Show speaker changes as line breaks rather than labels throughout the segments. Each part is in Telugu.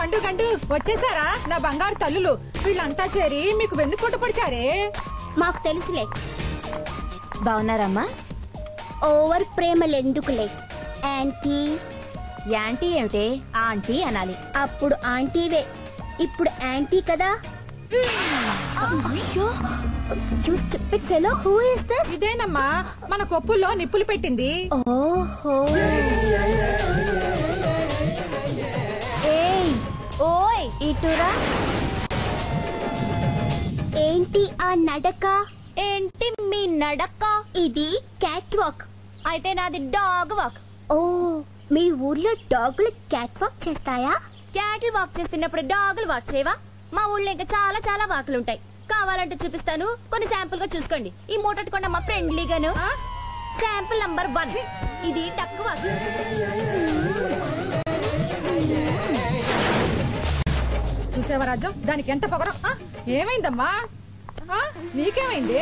పండు గండు వచ్చేసారా నా బంగారు తల్లులు వీళ్ళంతా చేరి మీకు వెన్నుపోట పొడిచారే
మాకు తెలుసులే
బాగున్నారమ్మా
ఓవర్ ప్రేమలెందుకులే యాంటీ
యాంటీ ఏమిటే ఆంటీ అనాలి
అప్పుడు ఆంటీవే ఇప్పుడు యాంటీ కదా ఫెలో హూ ఇస్ దిస్
ఇదేనమ్మా మన కొప్పుల్లో నిప్పులు పెట్టింది
ఓహో ఏయ్
ఓయ్
ఇటురా ఏంటి ఆ నడక
ఏంటి మీ నడక
ఇది క్యాట్ వాక్
అయితే నాది డాగ్ వాక్
ఓ మీ ఊర్లో డాగులు క్యాట్ వాక్ చేస్తాయా
క్యాటిల్ వాక్ చేస్తున్నప్పుడు డాగులు వాక్ చేయవా మా ఊళ్ళో ఇంకా చాలా చాలా వాకులు ఉంటాయి కావాలంటే చూపిస్తాను కొన్ని శాంపుల్ గా చూసుకోండి ఈ మూటట్టుకున్న మా ఫ్రెండ్లీగాను శాంపుల్ నంబర్ వన్ ఇది డక్ వాక్
చూసేవా రాజ్యం దానికి ఎంత పొగరం ఆ, ఏమైందమ్మా ఆ, నీకేమైంది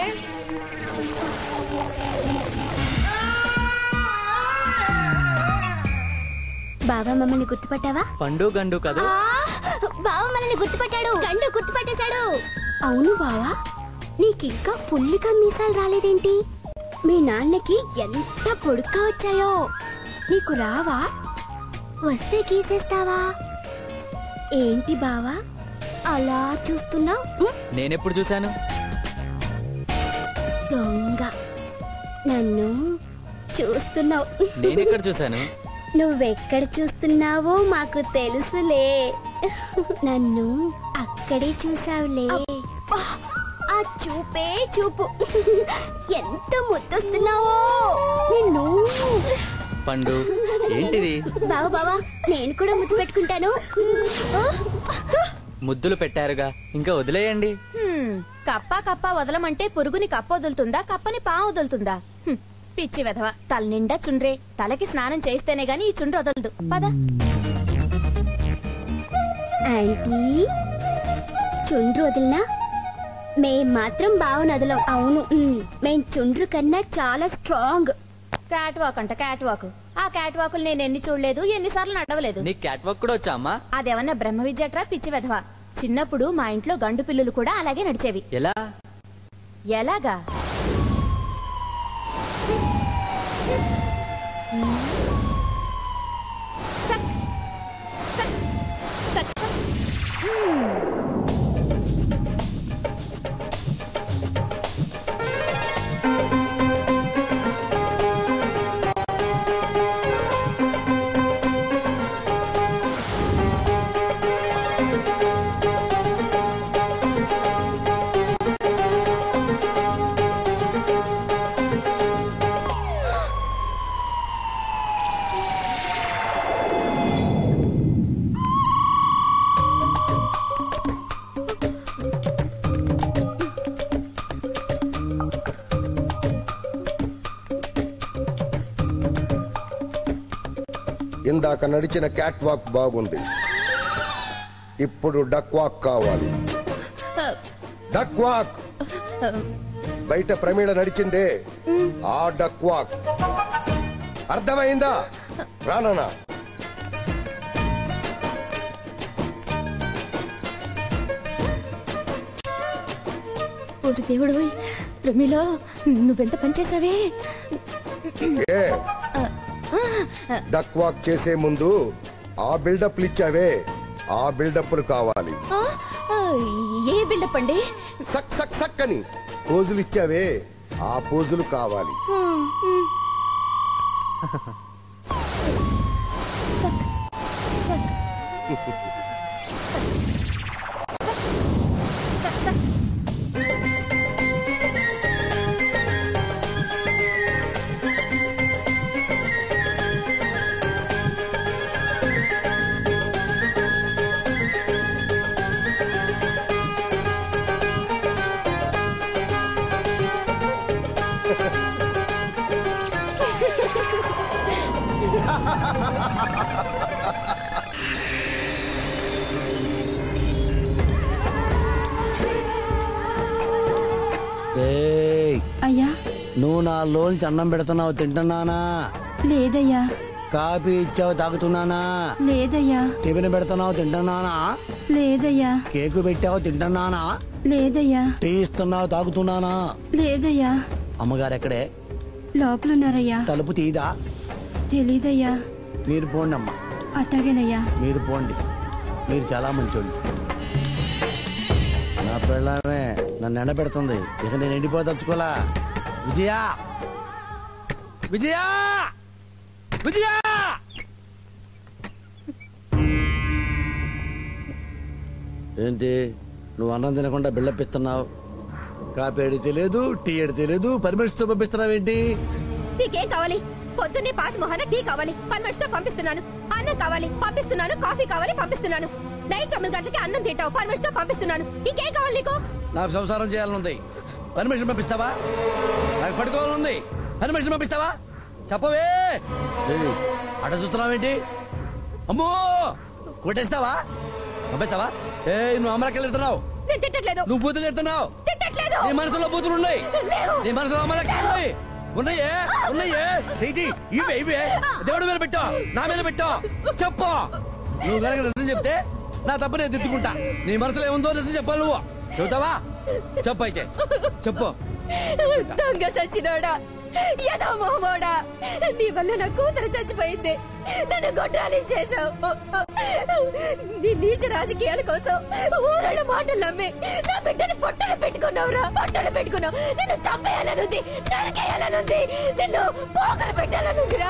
బాబా మమ్మల్ని గుర్తుపట్టావా
పండు గండు కదూ
ఆ, బావ మనల్ని గుర్తుపట్టాడు గండు గుర్తుపట్టేశాడు అవును బావా నీకింకా ఫుల్గా మీసాలు రాలేదేంటి మీ నాన్నకి ఎంత పొడుగ్గా వచ్చాయో నీకు రావా వస్తే గీసేస్తావా ఏంటి బావా అలా చూస్తున్నావు
నేనెప్పుడు చూశాను
దొంగ నన్ను చూస్తున్నావు
నేనెక్కడ చూశాను
నువ్వెక్కడ చూస్తున్నావో మాకు తెలుసులే నన్ను అక్కడే చూసావులే ఆ చూపే చూపు ఎంత ముద్దొస్తున్నావో నిన్ను
పండు ఏంటిది
బావా బావా నేను కూడా ముద్దు పెట్టుకుంటాను
ముద్దులు పెట్టారుగా ఇంకా వదిలేయండి
హ్మ్, కప్ప కప్ప వదలమంటే పురుగుని కప్ప వదులుతుందా కప్పని పా వదులుతుందా హ్మ్, పిచ్చి వెధవ తల నిండా చుండ్రే తలకి స్నానం చేస్తేనే గాని ఈ చుండ్రు వదలదు పద
ఆంటీ చుండ్రు వదిలినా మేం మాత్రం బావను వదలం అవును ఉమ్, మేం చుండ్రు కన్నా చాలా స్ట్రాంగ్
క్యాట్ వాక్ అంట క్యాట్ వాక్ ఆ క్యాట్ వాకులు నేను ఎన్ని చూడలేదు ఎన్నిసార్లు నడవలేదు
నీ క్యాట్ వాక్ కూడా వచ్చా అమ్మా
అదేమన్నా బ్రహ్మ విద్యట్రా పిచ్చి వెధవ చిన్నప్పుడు మా ఇంట్లో గండు పిల్లులు కూడా అలాగే నడిచేవి
ఎలా
ఎలాగా సక్, సక్, సక్, సక్.
ఇందాక నడిచిన క్యాట్ వాక్ బాగుంది ఇప్పుడు డక్ వాక్ కావాలి డక్ వాక్ బయట ప్రమీళ నడిచిందే ఆ డక్ వాక్ అర్థమైందా రాననా
ఓరి దేవుడు ప్రమిలో నువ్వెంత పనిచేసావే
ఏ డక్ వాక్ చేసే ముందు ఆ బిల్డప్లు ఇచ్చావే ఆ బిల్డప్లు కావాలి
ఆ, ఆ, ఏ బిల్డప్ అండి
సక్ సక్ సక్ అని పోజులు ఇచ్చావే ఆ పోజులు కావాలి
ఏయ్
అయ్యా
నువ్వు నా లోంచి అన్నం పెడుతున్నావు తింటున్నానా
లేదయ్యా
కాఫీ ఇచ్చావు తాగుతున్నానా
లేదయ్యా
టిఫిన్ పెడుతున్నావు తింటున్నానా
లేదయ్యా
కేకు పెట్టావు తింటున్నానా
లేదయ్యా
టీ ఇస్తున్నావు తాగుతున్నానా
లేదయ్యా
అమ్మగారు ఎక్కడే
లోపలున్నారయ్యా
తలుపు తీదా
తెలీదయ్యా
మీరు పోండి అమ్మా
అట్టాగేనయ్యా
మీరు పోండి మీరు చాలా మంచోళ్ళు నా పిల్లమే నన్ను ఎండబెడుతుంది ఇక నేను ఎండిపోదలుచుకోలా విజయా విజయా విజయా ఏంటి నువ్వు అన్నం తినకుండా బిల్డప్ ఇస్తున్నావు కాపీ అడిగితే లేదు టీ అడిగితే లేదు పర్మిషన్తో పంపిస్తున్నావు ఏంటి
నీకేం కావాలి పొద్దున్నే పాచ్ మొహన టీ కావాలి పర్మిట్స్ తో పంపిస్తున్నాను అన్నం కావాలి పంపిస్తున్నాను కాఫీ కావాలి పంపిస్తున్నాను నైట్ తొమ్మిది గంటలకి అన్నం తింటావు పర్మిట్స్ తో పంపిస్తున్నాను ఇంకేం కావాలి నీకు
నాకు సంసారం చేయాలనుంది పర్మిషన్ పంపిస్తావా నాకు పడుకోవాలనుంది పర్మిషన్ పంపిస్తావా చెప్పవే ఏయ్, అట చూస్తున్నావేంటి అమ్మో కొట్టేస్తావా పంపిస్తావా ఏ నువ్వు అమరకెళ్ళి వెళ్తున్నావు
నేను తిట్టట్లేదు
నువ్వు బూతులు తిడుతున్నావు
తిట్టట్లేదు
నీ మనసులో బూతులు ఉన్నాయి
లేవు.
నీ మనసులో అమరకెళ్ళి ఉన్నాయి ఉన్నాయే ఉన్నాయే చేయి ఇవే ఇవే దేవుడి మీద పెట్టా నా మీద పెట్టా చెప్పు నువ్వు కనుక నిజం చెప్తే నా తప్పు నేను దిద్దుకుంటా నీ మనసులో ఏముందో నిజం చెప్పాలి నువ్వు చెబుతావా చెప్పు అయితే చెప్పు
దొంగ సచ్చినోడా యదో మొహమోడా నీ వల్ల నా కూతురు చచ్చిపోయింది నన్ను గొడ్రాలించేశావు నీ నీచ రాజకీయాల కోసం ఊరళ్ళ మాటలు నమ్మి నా బిడ్డని పొట్టలు పెట్టుకున్నావురా పొట్టలు పెట్టుకున్నావు నిన్ను చంపేయాలనుంది నరికేయాలనుంది నిన్ను పోకలు పెట్టాలనుందిరా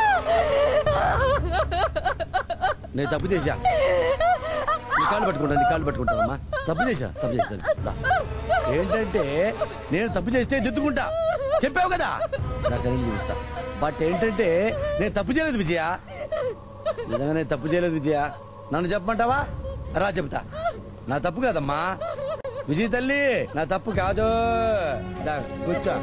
నేను తప్పు చేశా నీ కాళ్ళు పట్టుకుంటా నీ కాళ్ళు పట్టుకుంటానమ్మా తప్పు చేశా తప్పు చేశాను దా. ఏంటంటే నేను తప్పు చేస్తే దిద్దుకుంటా చెప్పావు కదా నాకు అన్ని చూపిస్తా బట్ ఏంటంటే నేను తప్పు చేయలేదు విజయ నిజంగా నేను తప్పు చేయలేదు విజయ నన్ను చెప్పమంటావా రా చెప్తా నా తప్పు కాదమ్మా విజయ తల్లి నా తప్పు కాదు దా, కూర్చో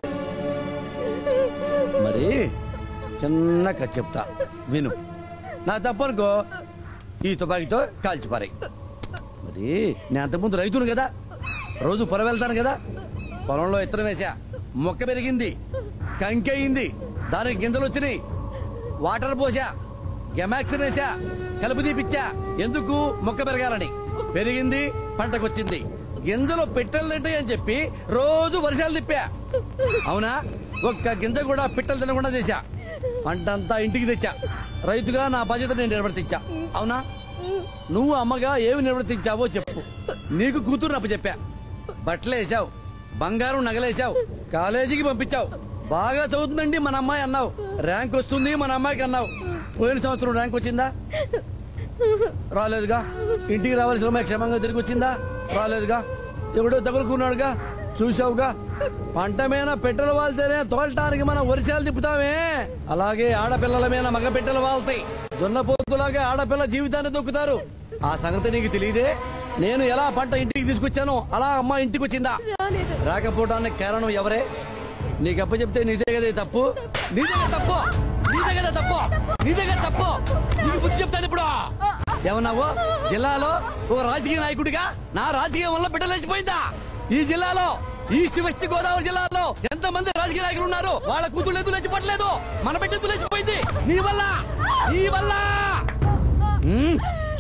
మరి చిన్న కథ చెప్తా విను నా తప్పు అనుకో ఈ తుపాకీతో కాల్చిపారాయి మరి నేను అంతకుముందు రైతును కదా రోజు పొలం వెళ్తాను కదా పొలంలో ఇత్తనం వేసా మొక్క పెరిగింది కంకి అయింది దానికి గింజలు వచ్చినాయి వాటర్ పోసా గెమాక్సిన్ వేసా కలుపు తీపిచ్చా ఎందుకు మొక్క పెరగాలని పెరిగింది పంటకొచ్చింది గింజలు పెట్టలేంటి అని చెప్పి రోజు వర్షాలు తిప్పా అవునా ఒక్క గింజ కూడా పిట్టలు తినకుండా చేశా పంటంతా ఇంటికి తెచ్చా రైతుగా నా బాధ్యత నేను నిర్వర్తించా అవునా నువ్వు అమ్మగా ఏమి నిర్వర్తించావో చెప్పు నీకు కూతురు అప్పు చెప్పా బట్టలు వేసావు బంగారం నగలేసావు కాలేజీకి పంపించావు బాగా చదువుతుందండి మన అమ్మాయి అన్నావు ర్యాంక్ వస్తుంది మన అమ్మాయికి అన్నావు పోయిన సంవత్సరం ర్యాంక్ వచ్చిందా రాలేదుగా ఇంటికి రావాల్సిన అమ్మాయి క్షేమంగా తిరిగి వచ్చిందా రాలేదుగా ఎవడో తగులుకున్నాడుగా చూసావుగా పంట మీద పెట్టెల వాళ్తేనే తోలటానికి మనం వరిసాలు తిప్పుతామే అలాగే ఆడపిల్లల మీద మగ పెట్టెలు వాళ్తాయి దున్నపోతులాగా ఆడపిల్ల జీవితాన్ని దొక్కుతారు ఆ సంగతి నీకు తెలియదే నేను ఎలా పంట ఇంటికి తీసుకొచ్చానో అలా అమ్మ ఇంటికి వచ్చిందా రాకపోవడానికి కారణం ఎవరే నీకు అప్ప చెప్తే నీదే కదా ఈ తప్పు నీదే కదా తప్పు నీదే కదా తప్పు నీదే కదా తప్పు నీకు బుద్ధి చెప్తాను ఇప్పుడు ఏమన్నావు జిల్లాలో ఒక రాజకీయ నాయకుడిగా నా రాజకీయం వల్ల బిడ్డలేచిపోయిందా ఈ జిల్లాలో ఈస్ట్ వెస్ట్ గోదావరి జిల్లాలో ఎంత మంది రాజకీయ నాయకులు ఉన్నారు వాళ్ళ కూతుళ్ళు ఎందుకు లేచిపోవట్లేదు మన బిడ్డ ఎందుకు లేచిపోయింది నీ వల్ల నీ వల్ల హ్మ్.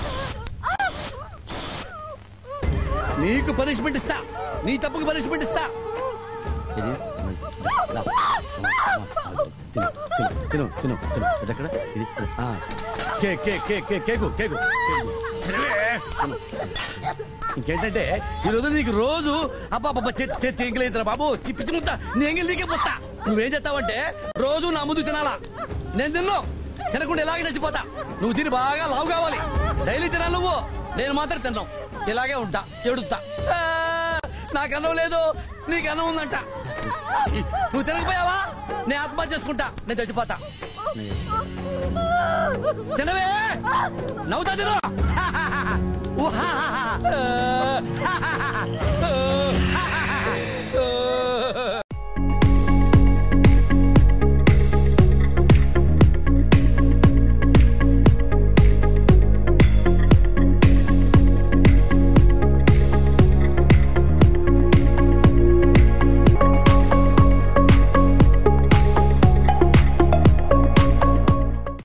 నీకు పనిష్మెంట్ ఇస్తా నీ తప్పుకి పనిష్మెంట్ ఇస్తా ఇది దా. తిను తిను తిను తిను తిను ఇది ఎక్కడ ఇది ఆ. Cake cake cake cake cake cake cake. తినవే. తిను. ఇంకేంటంటే ఈ రోజు నీకు రోజు అబ్బా అబ్బా చేతి చేతి ఎంగిలేదురా బాబు చి- పిచ్చి ముద్ద నీ ఎంగిలి నీకే పోతా నువ్వేం చేస్తావంటే రోజు నా ముందు తినాలా నేను తిన్ను తినకుండా ఇలాగే చచ్చిపోతా నువ్వు తిని బాగా లావు కావాలి డైలీ తినాలి నువ్వు నేను మాత్రం తిన్నావు ఇలాగే ఉంటా ఎడుతా ఆ, నాకు అన్నం లేదు నీకు అన్నం ఉందంట నువ్వు తినకపోయావా నేను ఆత్మహత్య చేసుకుంటా నేను చచ్చిపోతా తినవే నవ్వుతా తిను ఊహాహాహా.